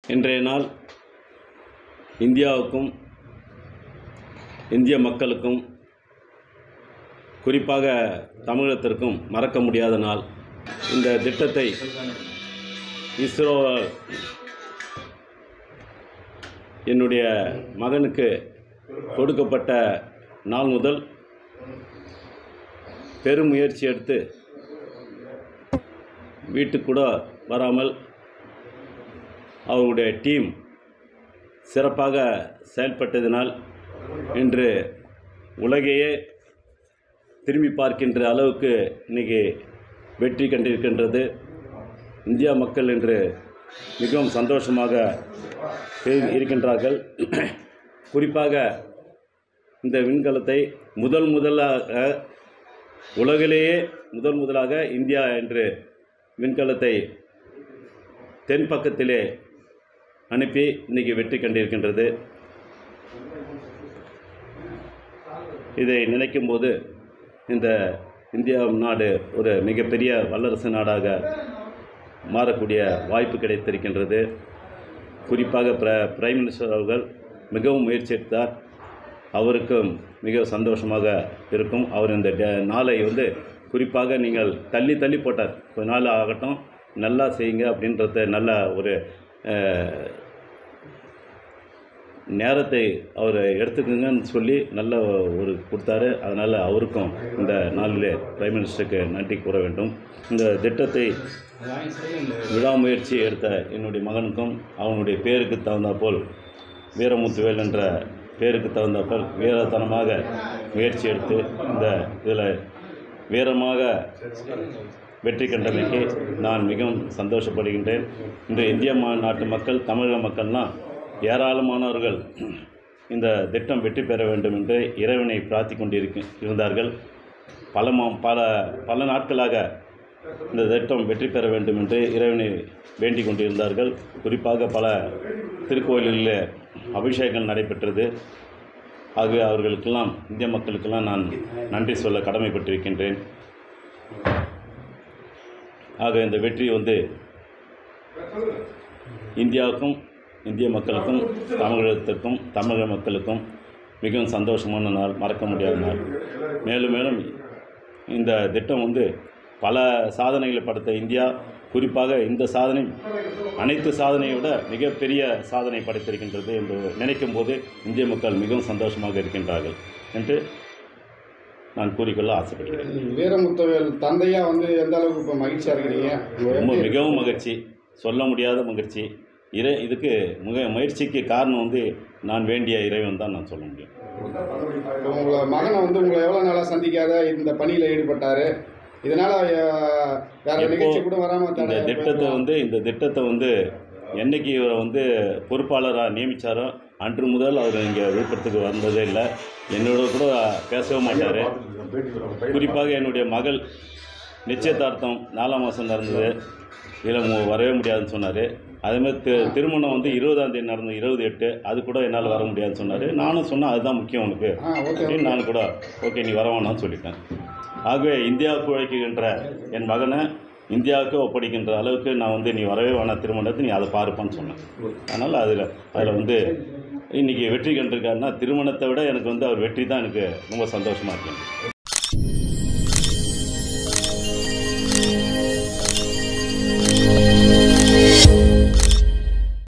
இன்றைய நாள் இந்தியாவுக்கும் இந்திய மக்களுக்கும் குறிப்பாக தமிழகத்திற்கும் மறக்க முடியாத நாள் இந்த திட்டத்தை இஸ்ரோ என்னுடைய மகனுக்கு கொடுக்கப்பட்ட நாள் முதல் பெரும் முயற்சி எடுத்து வீட்டுக்கு கூட வராமல் அவருடைய டீம் சிறப்பாக செயல்பட்டதினால் இன்று உலகையே திரும்பி பார்க்கின்ற அளவுக்கு இன்றைக்கி வெற்றி கண்டிருக்கின்றது இந்தியா மக்கள் இன்று மிகவும் சந்தோஷமாக இரு- இருக்கின்றார்கள் குறிப்பாக இந்த விண்கலத்தை முதல் முதலாக உலகிலேயே முதல் முதலாக இந்தியா என்று விண்கலத்தை தென் பக்கத்திலே அனுப்பி இன்றைக்கி வெற்றி கண்டிருக்கின்றது இதை நினைக்கும்போது இந்த இந்தியா நாடு ஒரு மிகப்பெரிய வல்லரசு நாடாக மாறக்கூடிய வாய்ப்பு கிடைத்திருக்கின்றது குறிப்பாக பிர பிரைம் மினிஸ்டர் அவர்கள் மிகவும் முயற்சி எடுத்தார் அவருக்கும் மிக சந்தோஷமாக இருக்கும் அவர் இந்த டே- நாளை வந்து குறிப்பாக நீங்கள் தள்ளி தள்ளி போட்டார் கொஞ்ச நாள் ஆகட்டும் நல்லா செய்யுங்க அப்படின்றத நல்ல ஒரு அஹ், நேரத்தை அவர் எடுத்துக்கங்கன்னு சொல்லி நல்ல ஒரு கொடுத்தாரு அதனால் அவருக்கும் இந்த நாளிலே பிரைம் மினிஸ்டருக்கு நன்றி கூற வேண்டும் இந்த திட்டத்தை விடாமுயற்சி எடுத்த என்னுடைய மகனுக்கும் அவனுடைய பேருக்கு தகுந்தாற்போல் வீரமுத்துவேல் என்ற பேருக்கு தகுந்தாற்போல் வீரத்தனமாக முயற்சி எடுத்து இந்த இதில் வீரமாக வெற்றி கண்டமைக்கு நான் மிகவும் சந்தோஷப்படுகின்றேன் இன்று இந்திய மா நாட்டு மக்கள் தமிழக மக்கள்லாம் ஏராளமானவர்கள் இந்த திட்டம் வெற்றி பெற வேண்டும் என்று இறைவனை பிரார்த்தி கொண்டிருக்க இருந்தார்கள் பல மா பல பல நாட்களாக இந்த திட்டம் வெற்றி பெற வேண்டும் என்று இறைவனை வேண்டிக் கொண்டிருந்தார்கள் குறிப்பாக பல திருக்கோயில்களில் அபிஷேகங்கள் நடைபெற்றது ஆகவே அவர்களுக்கெல்லாம் இந்திய மக்களுக்கெல்லாம் நான் நன்றி சொல்ல கடமைப்பட்டிருக்கின்றேன் ஆக இந்த வெற்றி வந்து இந்தியாவுக்கும் இந்திய மக்களுக்கும் தமிழகத்திற்கும் தமிழக மக்களுக்கும் மிகவும் சந்தோஷமான நாள் மறக்க முடியாத நாள் மேலும் மேலும் இந்த திட்டம் வந்து பல சாதனைகளை படைத்த இந்தியா குறிப்பாக இந்த சாதனை அனைத்து சாதனையை விட மிகப்பெரிய சாதனை படைத்திருக்கின்றது என்று நினைக்கும் போது இந்திய மக்கள் மிகவும் சந்தோஷமாக இருக்கின்றார்கள் என்று நான் கூறிக்கொள்ள ஆசைப்படுகிறேன் வீரமுத்தவேல் தந்தையா வந்து எந்த அளவுக்கு இப்போ மகிழ்ச்சியா இருக்கிறீங்க ரொம்ப மிகவும் மகிழ்ச்சி சொல்ல முடியாத மகிழ்ச்சி இறை இதுக்கு மிக முயற்சிக்கு காரணம் வந்து நான் வேண்டிய இறைவன் தான் நான் சொல்ல முடியும் இப்போ உங்களை மகனை வந்து உங்களை எவ்வளோ நாளாக சந்திக்காத இந்த பணியில் ஈடுபட்டாரு இதனால அஹ், வேற எப்போ நிகழ்ச்சி கூட வராம இந்த தடை திட்டத்தை வந்து இந்த திட்டத்தை வந்து என்னைக்கு இவரை வந்து பொறுப்பாளராக நியமித்தாரோ அன்று முதல் அவர் இங்கே விழுப்புரத்துக்கு வந்ததே இல்லை என்னோட கூட பேசவே மாட்டார் குறிப்பாக என்னுடைய மகள் நிச்சயதார்த்தம் நாலாம் மாதம் நடந்தது இதில் மு- வரவே முடியாதுன்னு சொன்னார் அதேமாதிரி தி திருமணம் வந்து இருபதாம் தேதி நடந்தது இருபது எட்டு அது கூட என்னால் வர முடியாதுன்னு சொன்னார் நானும் சொன்னேன் அதுதான் முக்கியம் உனக்கு ஆ ஓகே அப்படின்னு நான் கூட ஓகே நீ வர வேணாம்னு சொல்லிட்டேன் ஆகவே இந்தியாவுக்கு உழைக்கின்ற என் மகனை இந்தியாவுக்கு ஒப்படைக்கின்ற அளவுக்கு நான் வந்து நீ வரவே வேணாம் திருமணத்தை நீ அதை பாருப்பான்னு சொன்னேன் அதனால் அதில் அதில் வந்து இன்றைக்கி வெற்றி கண்டிருக்காருன்னா திருமணத்தை விட எனக்கு வந்து அவர் வெற்றி தான் எனக்கு ரொம்ப சந்தோஷமாக இருக்கு